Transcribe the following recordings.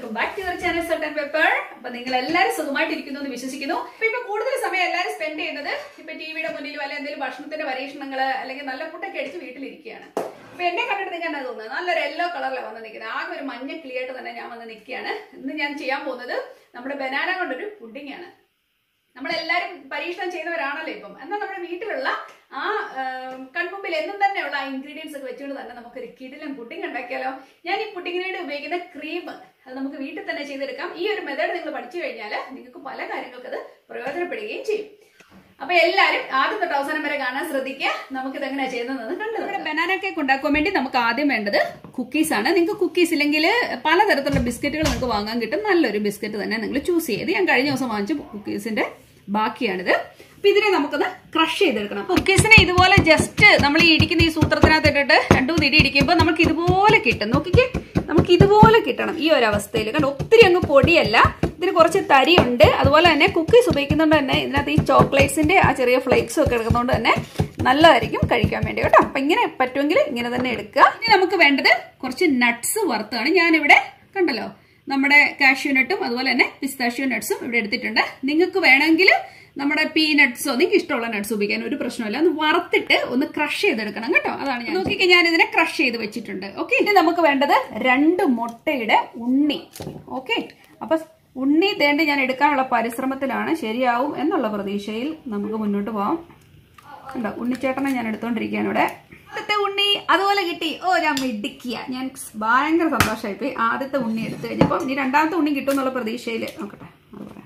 Welcome back to your channel salt and pepper അപ്പൊ നിങ്ങൾ എല്ലാവരും സുഖമായിട്ടിരിക്കുന്നു എന്ന് വിശ്വസിക്കുന്നു അപ്പൊ ഇപ്പൊ കൂടുതൽ സമയം എല്ലാവരും സ്പെൻഡ് ചെയ്യുന്നത് ഇപ്പൊ ടിവിയുടെ മുന്നിലും അല്ലെങ്കിൽ എന്തെങ്കിലും ഭക്ഷണത്തിന്റെ പരീക്ഷണങ്ങൾ അല്ലെങ്കിൽ നല്ല ഫുഡൊക്കെ അടിച്ച് വീട്ടിലിരിക്കുകയാണ് അപ്പൊ എന്നെ കണ്ടിട്ട് നിങ്ങൾക്ക് എന്താ തോന്നുന്നത് നല്ലൊരു യെല്ലോ കളറിലാണ് വന്ന് നിൽക്കുന്നത് ആകെ ഒരു മഞ്ഞ ക്ലിയായിട്ട് തന്നെ ഞാൻ വന്ന് നിൽക്കുകയാണ് ഇന്ന് ഞാൻ ചെയ്യാൻ പോകുന്നത് നമ്മുടെ ബനാന കൊണ്ടൊരു പുഡിംഗ് ആണ് നമ്മളെല്ലാരും പരീക്ഷണം ചെയ്യുന്നവരാണല്ലോ ഇപ്പം എന്നാൽ നമ്മുടെ വീട്ടിലുള്ള ആ ആം, കൺമുമ്പിൽ എന്നും തന്നെയുള്ള ആ ഇൻഗ്രീഡിയൻസ് ഒക്കെ വെച്ചുകൊണ്ട് തന്നെ നമുക്ക് ഒരു കിടിലം പുഡിംഗ് ഉണ്ടാക്കിയാലോ ഞാൻ ഈ പുഡിങ്ങിന് വേണ്ടി ഉപയോഗിക്കുന്ന ക്രീം അത് നമുക്ക് വീട്ടിൽ തന്നെ ചെയ്തെടുക്കാം ഈ ഒരു മെത്തേഡ് നിങ്ങൾ പഠിച്ചു കഴിഞ്ഞാൽ നിങ്ങൾക്ക് പല കാര്യങ്ങൾക്ക് അത് പ്രയോജനപ്പെടുകയും ചെയ്യും അപ്പൊ എല്ലാരും ആദ്യം തൊട്ട് അവസാനം വരെ കാണാൻ ശ്രദ്ധിക്കുക നമുക്ക് ഇത് എങ്ങനെയാ ചെയ്യുന്നത് കണ്ടു ഇവിടെ ബനാന കേക്ക് ഉണ്ടാക്കാൻ വേണ്ടി നമുക്ക് ആദ്യം വേണ്ടത് കുക്കീസ് ആണ് നിങ്ങൾക്ക് കുക്കീസ് ഇല്ലെങ്കിൽ പലതരത്തിലുള്ള ബിസ്ക്കറ്റുകൾ നിങ്ങൾക്ക് വാങ്ങാൻ കിട്ടും നല്ലൊരു ബിസ്ക്കറ്റ് തന്നെ നിങ്ങൾ ചൂസ് ചെയ്ത് ഞാൻ കഴിഞ്ഞ ദിവസം വാങ്ങിച്ച കുക്കീസിന്റെ ബാക്കിയാണിത് അപ്പൊ ഇതിനെ നമുക്കൊന്ന് ക്രഷ് ചെയ്തെടുക്കണം കുക്കീസിനെ ഇതുപോലെ ജസ്റ്റ് നമ്മൾ ഈ ഇടിക്കുന്ന ഈ സൂത്രത്തിനകത്ത് ഇട്ടിട്ട് രണ്ടു മൂന്ന് ഇടി ഇടിക്കുമ്പോൾ നമുക്ക് ഇതുപോലെ കിട്ടും നോക്കിക്കേ നമുക്ക് ഇതുപോലെ കിട്ടണം ഈ ഒരു അവസ്ഥയിൽ കണ്ടോ ഒത്തിരി അങ്ങ് പൊടിയല്ല ഇതിന് കുറച്ച് തരിയുണ്ട് അതുപോലെ തന്നെ കുക്കീസ് ഉപയോഗിക്കുന്നതുകൊണ്ട് തന്നെ ഇതിനകത്ത് ഈ ചോക്ലേറ്റ്സിന്റെ ആ ചെറിയ ഫ്ലേക്സും ഒക്കെ എടുക്കുന്നതുകൊണ്ട് തന്നെ നല്ലതായിരിക്കും കഴിക്കാൻ വേണ്ടി കേട്ടോ അപ്പൊ ഇങ്ങനെ പറ്റുമെങ്കിൽ ഇങ്ങനെ തന്നെ എടുക്കുക ഇനി നമുക്ക് വേണ്ടത് കുറച്ച് നട്ട്സ് വറുത്താണ് ഞാനിവിടെ കണ്ടല്ലോ നമ്മുടെ കാഷ്യൂ നട്ടും അതുപോലെ തന്നെ പിസ്താഷ്യോ നട്ട്സും ഇവിടെ എടുത്തിട്ടുണ്ട് നിങ്ങൾക്ക് വേണമെങ്കിൽ നമ്മുടെ പീനട്ട്സോ നിങ്ങൾക്ക് ഇഷ്ടമുള്ള നട്ട്സ് ഉപയോഗിക്കാൻ ഒരു പ്രശ്നമില്ല ഒന്ന് വറുത്തിട്ട് ഒന്ന് ക്രഷ് ചെയ്തെടുക്കണം കേട്ടോ അതാണ് ഞാൻ നോക്കിക്കേ ഞാൻ ഇതിനെ ക്രഷ് ചെയ്ത് വെച്ചിട്ടുണ്ട് ഓക്കെ ഇനി നമുക്ക് വേണ്ടത് രണ്ട് മുട്ടയുടെ ഉണ്ണി ഓക്കെ അപ്പൊ ഉണ്ണി തേണ്ടി ഞാൻ എടുക്കാനുള്ള പരിശ്രമത്തിലാണ് ശരിയാവും എന്നുള്ള പ്രതീക്ഷയിൽ നമുക്ക് മുന്നോട്ട് പോവാം കണ്ടോ ഉണ്ണിച്ചേട്ടനെ ഞാൻ എടുത്തോണ്ടിരിക്കുകയാണ് ഇവിടെ ആദ്യത്തെ ഉണ്ണി അതുപോലെ കിട്ടി ഓ ഞാൻ മിടിക്കുക ഞാൻ ഭയങ്കര സന്തോഷമായി പോയി ആദ്യത്തെ ഉണ്ണി എടുത്തു കഴിഞ്ഞപ്പോൾ ഇനി രണ്ടാമത്തെ ഉണ്ണി കിട്ടും എന്നുള്ള പ്രതീക്ഷയിൽ നോക്കട്ടെ അത് പറയണ്ട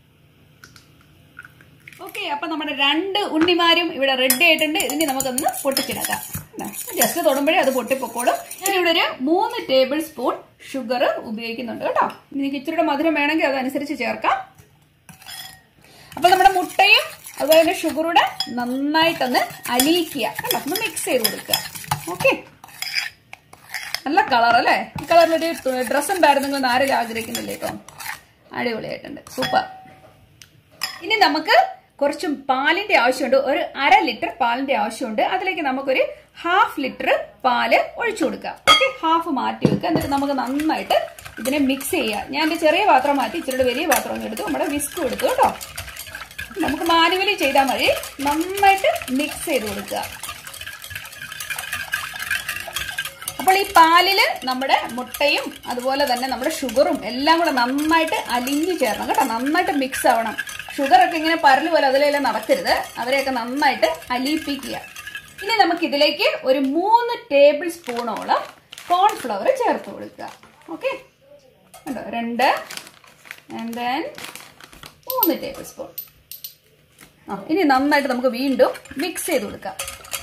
ഓക്കെ അപ്പൊ നമ്മുടെ രണ്ട് ഉണ്ണിമാരും ഇവിടെ റെഡി ആയിട്ടുണ്ട് ഇതിന് നമുക്കൊന്ന് പൊട്ടിച്ചിടക്കാം ജസ്റ്റ് തൊടുമ്പോഴേ അത് പൊട്ടിപ്പൊക്കോളും ഇനി ഇവിടെ ഒരു മൂന്ന് ടേബിൾ സ്പൂൺ ഷുഗർ ഉപയോഗിക്കുന്നുണ്ട് കേട്ടോ ഇനി നിങ്ങൾക്ക് ഇച്ചിരിയുടെ മധുരം വേണമെങ്കിൽ അതനുസരിച്ച് ചേർക്കാം അപ്പൊ നമ്മുടെ മുട്ടയും അതുപോലെ തന്നെ ഷുഗറൂടെ നന്നായിട്ടൊന്ന് അലിയിക്കുക കണ്ടോ ഒന്ന് മിക്സ് ചെയ്ത് കൊടുക്കുക ഓക്കെ നല്ല കളർ അല്ലേ ഈ കളറിലൊരു ഡ്രസ്സ് ഉണ്ടായിരുന്നെങ്കിൽ ഒന്ന് ആരെങ്കിലും ആഗ്രഹിക്കുന്നില്ലേ ഇപ്പം അടിപൊളിയായിട്ടുണ്ട് സൂപ്പർ ഇനി നമുക്ക് കുറച്ച് പാലിന്റെ ആവശ്യമുണ്ട് ഒരു അര ലിറ്റർ പാലിന്റെ ആവശ്യമുണ്ട് അതിലേക്ക് നമുക്കൊരു ഹാഫ് ലിറ്റർ പാല് ഒഴിച്ചു കൊടുക്കാം ഓക്കെ ഹാഫ് മാറ്റി വെക്കുക എന്നിട്ട് നമുക്ക് നന്നായിട്ട് ഇതിനെ മിക്സ് ചെയ്യാം ഞാൻ എന്റെ ചെറിയ പാത്രം മാറ്റി ഇച്ചിരി വലിയ പാത്രം അങ്ങ് എടുത്തു നമ്മുടെ വിസ്ക് എടുത്തു കേട്ടോ നമുക്ക് മാനുവലി ചെയ്താൽ മതി നന്നായിട്ട് മിക്സ് ചെയ്ത് കൊടുക്കുക അപ്പോൾ ഈ പാലില് നമ്മുടെ മുട്ടയും അതുപോലെ തന്നെ നമ്മുടെ ഷുഗറും എല്ലാം കൂടെ നന്നായിട്ട് അലിഞ്ഞു ചേരണം കേട്ടോ നന്നായിട്ട് മിക്സ് ആവണം ഷുഗർ ഒക്കെ ഇങ്ങനെ പരല് പോലെ അതിലെല്ലാം നടക്കരുത് അവരെയൊക്കെ നന്നായിട്ട് അലിയിപ്പിക്കുക ഇനി നമുക്ക് ഇതിലേക്ക് ഒരു മൂന്ന് ടേബിൾ സ്പൂണോളം കോൺഫ്ലവർ ചേർത്ത് കൊടുക്കുക ഓക്കെ കണ്ടോ രണ്ട് ആൻഡ് ദെൻ മൂന്ന് ടേബിൾ സ്പൂൺ ആ ഇനി നന്നായിട്ട് നമുക്ക് വീണ്ടും മിക്സ് ചെയ്ത് കൊടുക്കാം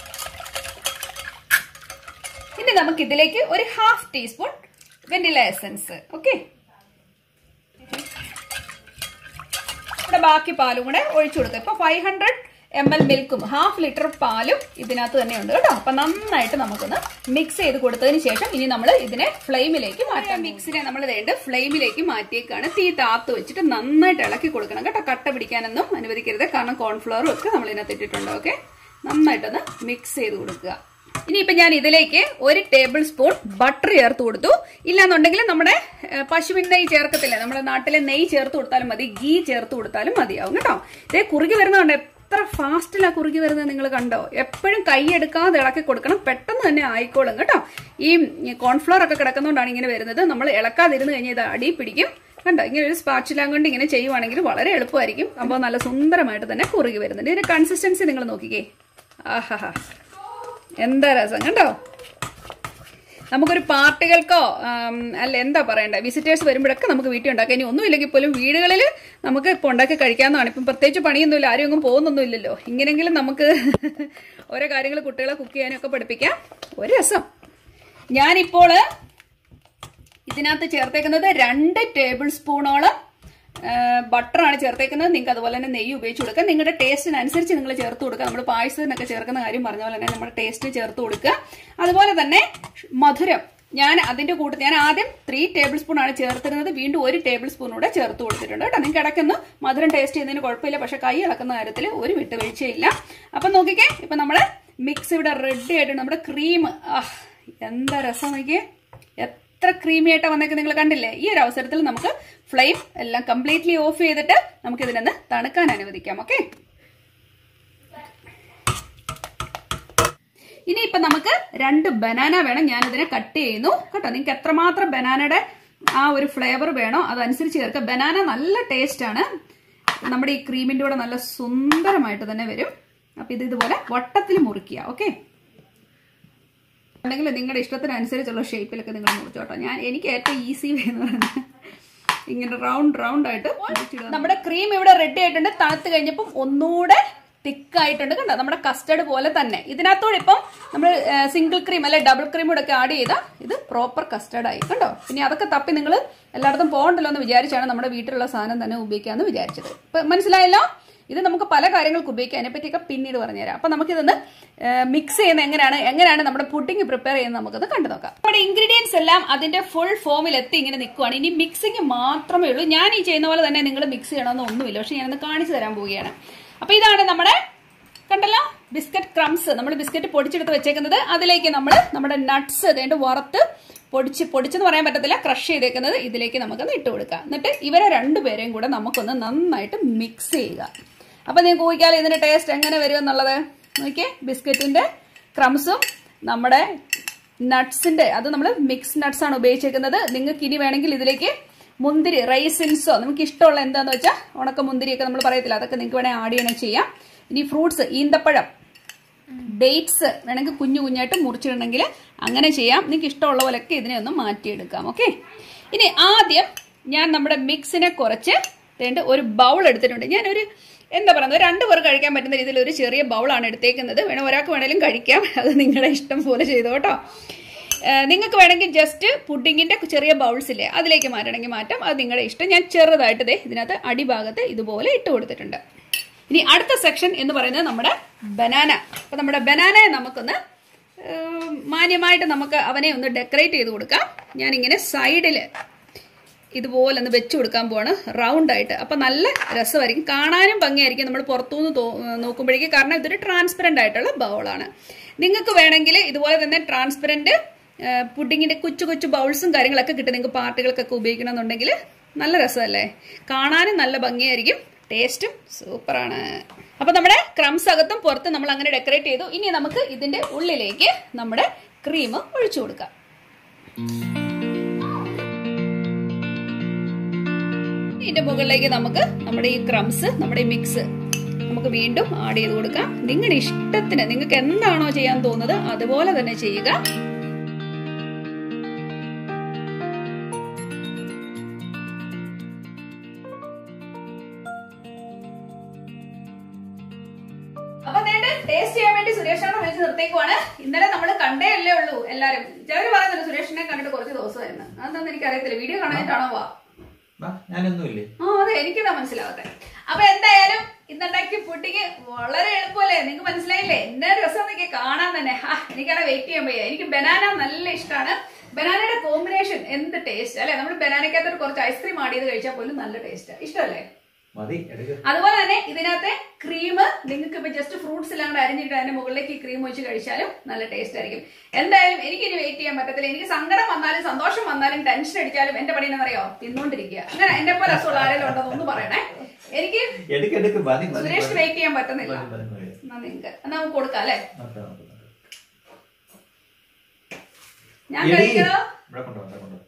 ഇനി നമുക്ക് ഇതിലേക്ക് ഒരു half teaspoon vanilla essence okay ഇവിടെ ബാക്കി പാലും കൂടെ ഒഴിച്ചു കൊടുക്കുക ഇപ്പൊ ഫൈവ് ഹൺഡ്രഡ് എം എൽ മിൽക്കും ഹാഫ് ലിറ്റർ പാലും ഇതിനകത്ത് തന്നെ ഉണ്ട് കേട്ടോ അപ്പൊ നന്നായിട്ട് നമുക്കൊന്ന് മിക്സ് ചെയ്ത് കൊടുത്തതിന് ശേഷം ഇനി നമ്മൾ ഇതിനെ ഫ്ലെയിമിലേക്ക് മാറ്റാം മിക്സിനെ നമ്മൾ വേണ്ട ഫ്ലെയിമിലേക്ക് മാറ്റിയേക്കാണ് തീ താത്ത് വെച്ചിട്ട് നന്നായിട്ട് ഇളക്കി കൊടുക്കണം കേട്ടോ കട്ട പിടിക്കാനൊന്നും അനുവദിക്കരുത് കാരണം കോൺഫ്ലവറും ഒക്കെ നമ്മൾ ഇതിനകത്ത് ഇട്ടിട്ടുണ്ട് ഓക്കെ നന്നായിട്ടൊന്ന് മിക്സ് ചെയ്ത് കൊടുക്കുക ഇനിയിപ്പോ ഞാൻ ഇതിലേക്ക് ഒരു ടേബിൾ സ്പൂൺ ബട്ടർ ചേർത്ത് കൊടുത്തു ഇല്ലാന്നുണ്ടെങ്കിൽ നമ്മുടെ ഏഹ്, പശുവിൻ നെയ്യ് ചേർക്കത്തില്ലേ നമ്മുടെ നാട്ടിലെ നെയ്യ് ചേർത്ത് കൊടുത്താലും മതി ഗീ ചേർത്ത് കൊടുത്താലും മതിയാവും കേട്ടോ ഇതേ കുറുകി വരുന്നതുകൊണ്ട് എത്ര ഫാസ്റ്റിലാ കുറുകി വരുന്നത് നിങ്ങൾ കണ്ടോ എപ്പോഴും കൈ എടുക്കാതെ ഇളക്കി കൊടുക്കണം പെട്ടെന്ന് തന്നെ ആയിക്കോളും കേട്ടോ ഈ കോൺഫ്ലവർ ഒക്കെ കിടക്കുന്നതുകൊണ്ടാണ് ഇങ്ങനെ വരുന്നത് നമ്മൾ ഇളക്കാതിരുന്ന് കഴിഞ്ഞാൽ ഇത് അടി പിടിക്കും കണ്ടോ ഇങ്ങനെ ഒരു സ്പാച്ചിലാം കൊണ്ട് ഇങ്ങനെ ചെയ്യുവാണെങ്കിൽ വളരെ എളുപ്പമായിരിക്കും അപ്പോൾ നല്ല സുന്ദരമായിട്ട് തന്നെ കുറുകി വരുന്നുണ്ട് ഇതിന്റെ കൺസിസ്റ്റൻസി നിങ്ങൾ നോക്കിക്കേ ആഹാ എന്താ രസം കണ്ടോ നമുക്കൊരു പാർട്ടികൾക്കോ ആം, അല്ല എന്താ പറയണ്ടേ വിസിറ്റേഴ്സ് വരുമ്പോഴൊക്കെ നമുക്ക് വീട്ടിൽ ഉണ്ടാക്കാം ഇനി ഒന്നുമില്ലെങ്കിൽ പോലും വീടുകളിൽ നമുക്ക് ഇപ്പോൾ ഉണ്ടാക്കി കഴിക്കാവുന്നതാണ് ഇപ്പം പ്രത്യേകിച്ച് പണിയൊന്നുമില്ല ആരും ഒന്നും പോകുന്നൊന്നും ഇല്ലല്ലോ ഇങ്ങനെങ്കിലും നമുക്ക് ഓരോ കാര്യങ്ങൾ കുട്ടികളെ കുക്ക് ചെയ്യാനും ഒക്കെ പഠിപ്പിക്കാം ഒരു രസം ഞാനിപ്പോൾ ഇതിനകത്ത് ചേർത്തേക്കുന്നത് രണ്ട് ടേബിൾ സ്പൂണോളം ബട്ടറാണ് ചേർത്തേക്കുന്നത് നിങ്ങൾക്ക് അതുപോലെ തന്നെ നെയ്യ് ഉപയോഗിച്ച് കൊടുക്കുക നിങ്ങളുടെ ടേസ്റ്റിനനുസരിച്ച് നിങ്ങൾ ചേർത്ത് കൊടുക്കുക നമ്മൾ പായസത്തിനൊക്കെ ചേർക്കുന്ന കാര്യം പറഞ്ഞ പോലെ തന്നെ നമ്മുടെ ടേസ്റ്റ് ചേർത്ത് കൊടുക്കുക അതുപോലെ തന്നെ മധുരം ഞാൻ അതിന്റെ കൂട്ടത്തിൽ ഞാൻ ആദ്യം ത്രീ ടേബിൾ സ്പൂൺ ആണ് ചേർത്തിരുന്നത് വീണ്ടും ഒരു ടേബിൾ സ്പൂൺ കൂടെ ചേർത്ത് കൊടുത്തിട്ടുണ്ട് കേട്ടോ നിങ്ങൾക്ക് ഇടയ്ക്കൊന്ന് മധുരം ടേസ്റ്റ് ചെയ്യുന്നതിന് കുഴപ്പമില്ല പക്ഷെ കൈ ഇളക്കുന്ന കാര്യത്തിൽ ഒരു വിട്ടുവീഴ്ചയില്ല അപ്പം നോക്കിക്കേ ഇപ്പം നമ്മുടെ മിക്സ് ഇവിടെ റെഡി ആയിട്ടുണ്ട് നമ്മുടെ ക്രീം എന്താ രസം നോക്കിയേ എത്ര ക്രീമി ആയിട്ടാണ് വന്നേക്ക് നിങ്ങൾ കണ്ടില്ലേ ഈ ഒരു അവസരത്തിൽ നമുക്ക് ഫ്ലെയിം എല്ലാം കംപ്ലീറ്റ്ലി ഓഫ് ചെയ്തിട്ട് നമുക്ക് ഇതിനൊന്ന് തണുക്കാൻ അനുവദിക്കാം ഓക്കെ ഇനി ഇപ്പൊ നമുക്ക് രണ്ട് ബനാന വേണം ഞാൻ ഇതിനെ കട്ട് ചെയ്യുന്നു കേട്ടോ നിങ്ങൾക്ക് എത്രമാത്രം ബനാനയുടെ ആ ഒരു ഫ്ലേവർ വേണോ അതനുസരിച്ച് ചേർക്കുക ബനാന നല്ല ടേസ്റ്റ് ആണ് നമ്മുടെ ഈ ക്രീമിന്റെ കൂടെ നല്ല സുന്ദരമായിട്ട് തന്നെ വരും അപ്പൊ ഇത് ഇതുപോലെ വട്ടത്തിൽ മുറിക്കുക ഓക്കെ ഉണ്ടെങ്കിൽ നിങ്ങളുടെ ഇഷ്ടത്തിനനുസരിച്ചുള്ള ഷേപ്പിലൊക്കെ നിങ്ങൾ മുറിച്ചോട്ടോ ഞാൻ എനിക്ക് ഏറ്റവും ഈസി എന്ന് പറയുന്നത് ഇങ്ങനെ റൗണ്ട് റൗണ്ട് ആയിട്ട് മുറിച്ചിടുക. നമ്മുടെ ക്രീം ഇവിടെ റെഡി ആയിട്ടുണ്ട് തണുത്ത് കഴിഞ്ഞപ്പം ഒന്നുകൂടെ തിക്കായിട്ടുണ്ട് കണ്ടോ നമ്മുടെ കസ്റ്റർഡ് പോലെ തന്നെ ഇതിനകത്തോടെ ഇപ്പം നമ്മൾ സിംഗിൾ ക്രീം അല്ലെ ഡബിൾ ക്രീം കൂടെ ഒക്കെ ആഡ് ചെയ്താൽ ഇത് പ്രോപ്പർ കസ്റ്റർഡ് ആയി കണ്ടോ പിന്നെ അതൊക്കെ തപ്പി നിങ്ങൾ എല്ലായിടത്തും പോകണ്ടല്ലോ എന്ന് വിചാരിച്ചാണ് നമ്മുടെ വീട്ടിലുള്ള സാധനം തന്നെ ഉപയോഗിക്കാമെന്ന് വിചാരിച്ചത് ഇപ്പൊ മനസ്സിലായല്ലോ ഇത് നമുക്ക് പല കാര്യങ്ങൾക്ക് ഉപയോഗിക്കാം അതിനെപ്പറ്റിയൊക്കെ പിന്നീട് പറഞ്ഞുതരാം അപ്പൊ നമുക്കിതൊന്ന് മിക്സ് ചെയ്യുന്ന എങ്ങനെയാണ് എങ്ങനെയാണ് നമ്മുടെ പുഡിംഗ് പ്രിപ്പയർ ചെയ്യുന്നത് നമുക്കത് കണ്ടു നോക്കാം നമ്മുടെ ഇൻഗ്രീഡിയൻസ് എല്ലാം അതിന്റെ ഫുൾ ഫോമിൽ എത്തി ഇങ്ങനെ നിൽക്കുവാണ് ഇനി മിക്സിങ് മാത്രമേ ഉള്ളൂ ഞാൻ ഈ ചെയ്യുന്ന പോലെ തന്നെ നിങ്ങൾ മിക്സ് ചെയ്യണമെന്ന് ഒന്നുമില്ല പക്ഷെ ഞാനൊന്ന് കാണിച്ചു തരാൻ പോവുകയാണ് അപ്പൊ ഇതാണ് നമ്മുടെ കണ്ടല്ലോ ബിസ്ക്കറ്റ് ക്രംസ് നമ്മൾ ബിസ്ക്കറ്റ് പൊടിച്ചെടുത്ത് വെച്ചേക്കുന്നത് അതിലേക്ക് നമ്മൾ നമ്മുടെ നട്ട്സ് അതുകൊണ്ട് വറുത്ത് പൊടിച്ച് പൊടിച്ചെന്ന് പറയാൻ പറ്റത്തില്ല ക്രഷ് ചെയ്തേക്കുന്നത് ഇതിലേക്ക് നമുക്കൊന്ന് ഇട്ട് കൊടുക്കാം എന്നിട്ട് ഇവരെ രണ്ടുപേരെയും കൂടെ നമുക്കൊന്ന് നന്നായിട്ട് മിക്സ് ചെയ്യുക അപ്പൊ നിങ്ങൾക്ക് ഊഹിക്കാലോ ഇതിന്റെ ടേസ്റ്റ് എങ്ങനെ വരും എന്നുള്ളത് നോക്കിയേ ബിസ്ക്കറ്റിന്റെ ക്രംസും നമ്മുടെ നട്ട്സിന്റെ അത് നമ്മൾ മിക്സ് നട്ട്സ് ആണ് ഉപയോഗിച്ചേക്കുന്നത് നിങ്ങൾക്ക് ഇനി വേണമെങ്കിൽ ഇതിലേക്ക് മുന്തിരി റൈസിൻസോ നമുക്ക് ഇഷ്ടമുള്ള എന്താന്ന് വെച്ചാൽ ഉണക്ക മുന്തിരിയൊക്കെ നമ്മൾ പറയത്തില്ല അതൊക്കെ നിങ്ങൾക്ക് വേണമെങ്കിൽ ആഡ് ചെയ്യണേ ചെയ്യാം ഇനി ഫ്രൂട്ട്സ് ഈന്തപ്പഴം ഡേറ്റ്സ് വേണമെങ്കിൽ കുഞ്ഞു കുഞ്ഞായിട്ട് മുറിച്ചിടണമെങ്കിൽ അങ്ങനെ ചെയ്യാം നിങ്ങൾക്ക് ഇഷ്ടമുള്ള പോലെയൊക്കെ ഇതിനെ ഒന്ന് മാറ്റിയെടുക്കാം ഓക്കെ ഇനി ആദ്യം ഞാൻ നമ്മുടെ മിക്സിനെ കുറച്ച് വേണ്ട ഒരു ബൗൾ എടുത്തിട്ടുണ്ട് ഞാനൊരു എന്താ പറയുന്നത് രണ്ടു പേർ കഴിക്കാൻ പറ്റുന്ന രീതിയിൽ ഒരു ചെറിയ ബൗളാണ് എടുത്തേക്കുന്നത് വേണം ഒരാൾക്ക് വേണേലും കഴിക്കാം അത് നിങ്ങളുടെ ഇഷ്ടം പോലെ ചെയ്തോ കേട്ടോ നിങ്ങൾക്ക് വേണമെങ്കിൽ ജസ്റ്റ് പുഡിങ്ങിന്റെ ചെറിയ ബൗൾസ് ഇല്ലേ അതിലേക്ക് മാറ്റണമെങ്കിൽ മാറ്റാം അത് നിങ്ങളുടെ ഇഷ്ടം ഞാൻ ചെറുതായിട്ട് ദേ ഇതിനകത്ത് അടിഭാഗത്ത് ഇതുപോലെ ഇട്ട് കൊടുത്തിട്ടുണ്ട് ഇനി അടുത്ത സെക്ഷൻ എന്ന് പറയുന്നത് നമ്മുടെ ബനാന അപ്പൊ നമ്മുടെ ബനാനയെ നമുക്കൊന്ന് ഏം, മാന്യമായിട്ട് നമുക്ക് അവനെ ഒന്ന് ഡെക്കറേറ്റ് ചെയ്ത് കൊടുക്കാം ഞാനിങ്ങനെ സൈഡില് ഇതുപോലെ ഒന്ന് വെച്ച് കൊടുക്കാൻ പോവാണ് റൗണ്ട് ആയിട്ട് അപ്പൊ നല്ല രസമായിരിക്കും കാണാനും ഭംഗിയായിരിക്കും നമ്മൾ പുറത്തുനിന്ന് തോ- നോക്കുമ്പോഴേക്കും കാരണം ഇതൊരു ട്രാൻസ്പെറന്റ് ആയിട്ടുള്ള ബൗളാണ് നിങ്ങൾക്ക് വേണമെങ്കിൽ ഇതുപോലെ തന്നെ ട്രാൻസ്പെറന്റ് പുഡിങ്ങിന്റെ കൊച്ചു കൊച്ചു ബൗൾസും കാര്യങ്ങളൊക്കെ കിട്ടും നിങ്ങൾക്ക് പാർട്ടികൾക്കൊക്കെ ഉപയോഗിക്കണമെന്നുണ്ടെങ്കിൽ നല്ല രസമല്ലേ കാണാനും നല്ല ഭംഗിയായിരിക്കും ടേസ്റ്റും സൂപ്പറാണ് അപ്പൊ നമ്മുടെ ക്രംസ് അകത്തും പുറത്ത് നമ്മൾ അങ്ങനെ ഡെക്കറേറ്റ് ചെയ്തു ഇനി നമുക്ക് ഇതിന്റെ ഉള്ളിലേക്ക് നമ്മുടെ ക്രീം ഒഴിച്ചു കൊടുക്കാം ഇതിന്റെ മുകളിലേക്ക് നമുക്ക് നമ്മുടെ ഈ ക്രംസ് നമ്മുടെ ഈ മിക്സ് നമുക്ക് വീണ്ടും ആഡ് ചെയ്ത് കൊടുക്കാം നിങ്ങളുടെ ഇഷ്ടത്തിന് നിങ്ങൾക്ക് എന്താണോ ചെയ്യാൻ തോന്നുന്നത് അതുപോലെ തന്നെ ചെയ്യുക അപ്പൊ നേരെ ടേസ്റ്റ് ചെയ്യാൻ വേണ്ടി സുരേഷാണ് വിളിച്ച് നിർത്തേക്കുവാണ് ഇന്നലെ നമ്മൾ കണ്ടേ അല്ലേ ഉള്ളൂ എല്ലാരും ചിലര് പറയുന്നുണ്ട് സുരേഷിനെ കണ്ടിട്ട് കുറച്ച് ദിവസമായിരുന്നു അതെന്താന്ന് എനിക്ക് അറിയത്തില്ല വീഡിയോ കാണാനായിട്ടാണോ വാ വാ, ഞാനൊന്നുമില്ലേ ആ അതെ എനിക്കിതാ മനസ്സിലാവട്ടെ അപ്പൊ എന്തായാലും ഇന്നുണ്ടാക്കിയ പുഡിങ് വളരെ എളുപ്പമല്ലേ നിങ്ങൾക്ക് മനസ്സിലായില്ലേ എന്നാ രസം എന്നൊക്കെ കാണാൻ തന്നെ ഹാ എനിക്കാണ് വെയിറ്റ് ചെയ്യാൻ വയ്യ എനിക്ക് ബനാന നല്ല ഇഷ്ടമാണ് ബനാനയുടെ കോമ്പിനേഷൻ എന്ത് ടേസ്റ്റ് അല്ലെ നമ്മൾ ബനാനക്കകത്തോട്ട് കുറച്ച് ഐസ്ക്രീം ആഡ് ചെയ്ത് കഴിച്ചാൽ പോലും നല്ല ടേസ്റ്റ് ഇഷ്ടമല്ലേ മതി എടുക്ക അതുപോലെ തന്നെ ഇതിനകത്തെ ക്രീം നിങ്ങൾക്ക് ഇപ്പൊ ജസ്റ്റ് ഫ്രൂട്ട്സ് എല്ലാം കൂടെ അരിഞ്ഞിട്ട് അതിന്റെ മുകളിലേക്ക് ഈ ക്രീം വെച്ച് കഴിച്ചാലും നല്ല ടേസ്റ്റ് ആയിരിക്കും എന്തായാലും എനിക്ക് ഇനി വെയിറ്റ് ചെയ്യാൻ പറ്റത്തില്ല എനിക്ക് സങ്കടം വന്നാലും സന്തോഷം വന്നാലും ടെൻഷൻ അടിച്ചാലും എന്റെ പണി എന്നറിയോ തിന്നോണ്ടിരിക്കുക അങ്ങനെ എന്റെ പോലെ അസുഖമുള്ള ആരെങ്കിലും ഉണ്ടോ ഒന്ന് പറയണേ എനിക്ക് എടുക്ക് എടുക്ക് മതി മതി സുരേഷ് മതി. വെയിറ്റ് ചെയ്യാൻ പറ്റുന്നില്ല മതി, മതി, മതി. എന്നാ നിങ്ങക്ക് എന്നാ നമുക്ക് കൊടുക്കാം അല്ലെ നോക്കാം, നോക്കാം, നോക്കാം. ഞാൻ എടീ, കഴിക്കണോ ഇവിടെ കൊണ്ടുവാ, ഇവിടെ കൊണ്ടുവാ.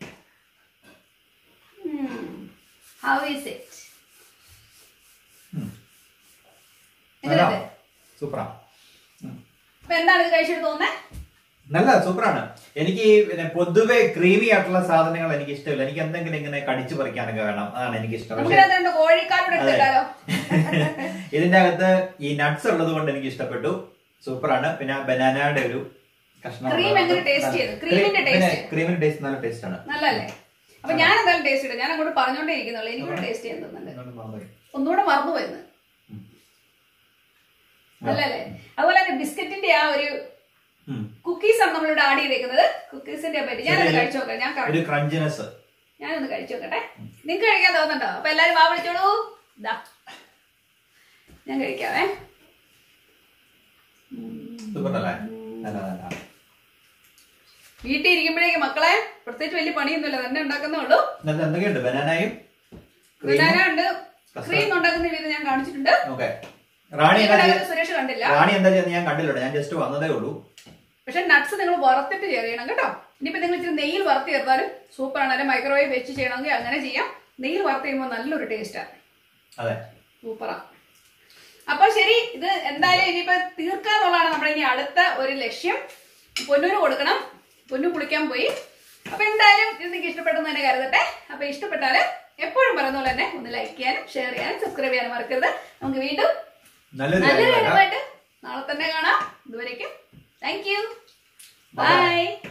ഹൗ ഈസ് ഇറ്റ് ഉം. എങ്ങനെയുണ്ട്? നല്ലതാ. സൂപ്പറാ ഉം. അപ്പൊ എന്താണ് ഇത് കഴിച്ചിട്ട് തോന്നുന്നത് നല്ല സൂപ്പറാണ് എനിക്ക് ഈ പിന്നെ പൊതുവെ ക്രീമി ആയിട്ടുള്ള സാധനങ്ങൾ എനിക്ക് ഇഷ്ടമില്ല എനിക്ക് എന്തെങ്കിലും ഇങ്ങനെ കടിച്ചു പറിക്കാനൊക്കെ വേണം അതാണ് എനിക്ക് ഇഷ്ടം പക്ഷെ നമുക്ക് രണ്ട് കോഴിക്കാരോട് അതെ. എടുത്തിട്ടാലോ ഇതിന്റെ അകത്ത് ഈ നട്ട്സ് ഉള്ളത് കൊണ്ട് എനിക്ക് ഇഷ്ടപ്പെട്ടു സൂപ്പറാണ് പിന്നെ ബനാനയുടെ ഒരു കഷ്ണം Cream എങ്ങനെ taste ചെയ്തു? ക്രീമിന്റെ taste? ക്രീമിന്റെ ടേസ്റ്റ് നല്ല ടേസ്റ്റ് ആണ് നല്ലല്ലേ അപ്പൊ ഞാൻ എന്തായാലും ടേസ്റ്റ് ഇടും ഞാൻ അങ്ങോട്ട് പറഞ്ഞോണ്ടേ ഇരിക്കുന്നുള്ളൂ എനിക്കൂടെ ടേസ്റ്റ് ചെയ്യാൻ തോന്നുന്നുണ്ട് അതുകൊണ്ട് മറന്നുപോയി. ഒന്നുകൂടെ മറന്നു പോയെന്ന് ഉം. നല്ലല്ലേ അതുപോലെ തന്നെ ബിസ്ക്കറ്റിന്റെ ആ ഒരു ഉം. കുക്കീസ് ആണ് നമ്മളിവിടെ ആഡ് ചെയ്തേക്കുന്നത് കുക്കീസിന്റെ പറ്റി ഞാനത് ചെറിയൊരു- കഴിച്ചു നോക്കാം ഞാൻ ഒരു ക്രഞ്ചിനെസ് ഞാനൊന്ന് കഴിച്ചു നോക്കട്ടെ നിങ്ങൾക്ക് കഴിക്കാൻ തോന്നുന്നുണ്ടോ അപ്പൊ എല്ലാരും വാ വിളിച്ചോളൂ ഇതാ ഞാൻ കഴിക്കാവേ സൂപ്പർ അല്ലേ നല്ല നല്ല വീട്ടിൽ ഇരിക്കുമ്പോഴേക്ക് മക്കളെ പ്രത്യേകിച്ച് വലിയ പണിയൊന്നുമില്ല തന്നെ ഉണ്ടാക്കുന്നേ ഉള്ളൂ ഇന്നത്തെ എന്തൊക്കെയുണ്ട് ബനാനയും ബനാന ഉണ്ട് ക്രീം ഉണ്ടാക്കുന്ന വിധം ഞാൻ കാണിച്ചിട്ടുണ്ട് ഓക്കെ റാണി എന്താ ഇവിടെ ചെയ്യ- സുരേഷ് കണ്ടില്ല റാണി എന്താ ചെയ്യുന്നത് ഞാൻ കണ്ടില്ല ഞാൻ ജസ്റ്റ് വന്നതേ ഉള്ളൂ പക്ഷെ നട്ട്സ് നിങ്ങൾ വറുത്തിട്ട് ചെയ്യണം കേട്ടോ ഇനിയിപ്പോ നിങ്ങൾ ഇച്ചിരി നെയ്യിൽ വറുത്ത് ചേർത്താലും സൂപ്പറാണ് അല്ലെങ്കിൽ മൈക്രോവേവ് വെച്ച് ചെയ്യണമെങ്കിൽ അങ്ങനെ ചെയ്യാം നെയ്യിൽ വറുത്ത് ചെയ്യുമ്പോൾ നല്ലൊരു ടേസ്റ്റാണ് അതെ സൂപ്പറാ അപ്പൊ ശരി ഇത് എന്തായാലും ഇനിയിപ്പോ തീർക്കാന്നുള്ളതാണ് നമ്മുടെ ഇനി അടുത്ത ഒരു ലക്ഷ്യം പൊന്നൂര് കൊടുക്കണം പൊന്നു കുളിക്കാൻ പോയി അപ്പൊ എന്തായാലും ഇത് നിങ്ങൾക്ക് ഇഷ്ടപ്പെട്ടെന്ന് തന്നെ കരുതട്ടെ അപ്പൊ ഇഷ്ടപ്പെട്ടാല് എപ്പോഴും പറയുന്ന പോലെ തന്നെ ഒന്ന് ലൈക്ക് ചെയ്യാനും ഷെയർ ചെയ്യാനും സബ്സ്ക്രൈബ് ചെയ്യാനും മറക്കരുത് നമുക്ക് വീണ്ടും നല്ലൊരു നല്ലൊരു കാര്യം കാര്യമായിട്ട് നാളെ തന്നെ കാണാം ഇതുവരേക്കും താങ്ക് യു ബൈ